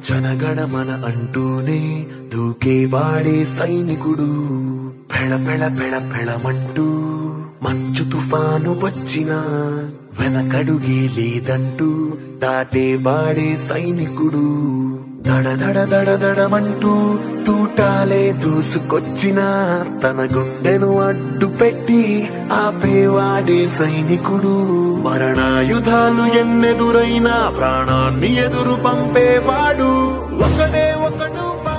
జనగణమన అంటూనే దూకేవాడే సైనికుడు పెళ పెళ పెళ పెళమంటూ మంచు తుఫాను వచ్చినా వెనకడుగే లేదంటూ దాటేవాడే సైనికుడు దడ దడ దడ దడమంటూ తూటాలే దూసుకొచ్చిన తన గుండెను అడ్డు పెట్టి ఆపేవాడే సైనికుడు మరణాయుధాలు ఎన్నెదురైనా ప్రాణాన్ని ఎదురు పంపేవాడు ఒకడే ఒకడు